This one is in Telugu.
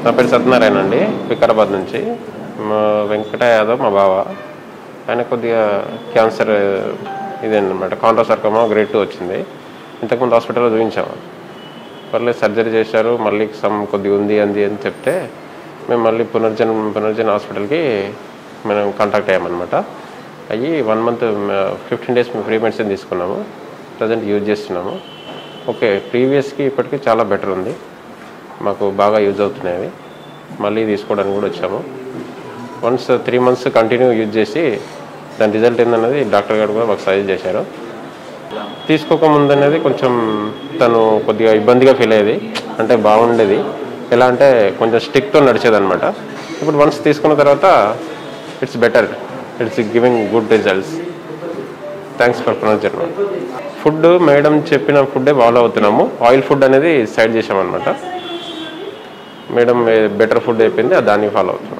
నా పేరు సత్యనారాయణ అండి వికారాబాద్ నుంచి మా వెంకట యాదవ్ మా బావ ఆయన కొద్దిగా క్యాన్సర్ ఇదేనమాట కాంట్రాసర్కమా గ్రేడ్ టూ వచ్చింది ఇంతకుముందు హాస్పిటల్లో చూపించాము పర్లేదు సర్జరీ చేశారు మళ్ళీ సమ్ కొద్దిగా ఉంది అంది అని చెప్తే మేము మళ్ళీ పునర్జన్ పునర్జన్ హాస్పిటల్కి మనం కాంటాక్ట్ అయ్యామన్నమాట అయ్యి వన్ మంత్ ఫిఫ్టీన్ డేస్ మేము ఫ్రీ మెడిసిన్ తీసుకున్నాము ప్రజెంట్ యూజ్ చేస్తున్నాము ఓకే ప్రీవియస్కి ఇప్పటికీ చాలా బెటర్ ఉంది మాకు బాగా యూజ్ అవుతున్నాయి అవి మళ్ళీ తీసుకోవడానికి కూడా వచ్చాము once three months continue use చేసి దాని రిజల్ట్ ఏందన్నది డాక్టర్ గారు కూడా మాకు సజెస్ట్ చేశారు తీసుకోకముందు అనేది కొంచెం తను కొద్దిగా ఇబ్బందిగా ఫీల్ అయ్యేది అంటే బాగుండేది ఎలా అంటే కొంచెం స్టిక్తో నడిచేది అనమాట ఇప్పుడు వన్స్ తీసుకున్న తర్వాత it's better it's giving good results thanks for ప్రొనౌన్సర్ ఫుడ్ మేడం చెప్పిన ఫుడ్డే ఫాలో అవుతున్నాము ఆయిల్ ఫుడ్ అనేది సైడ్ చేసామన్నమాట మేడం బెటర్ ఫుడ్ అయిపోయింది దాన్ని ఫాలో అవుతున్నాం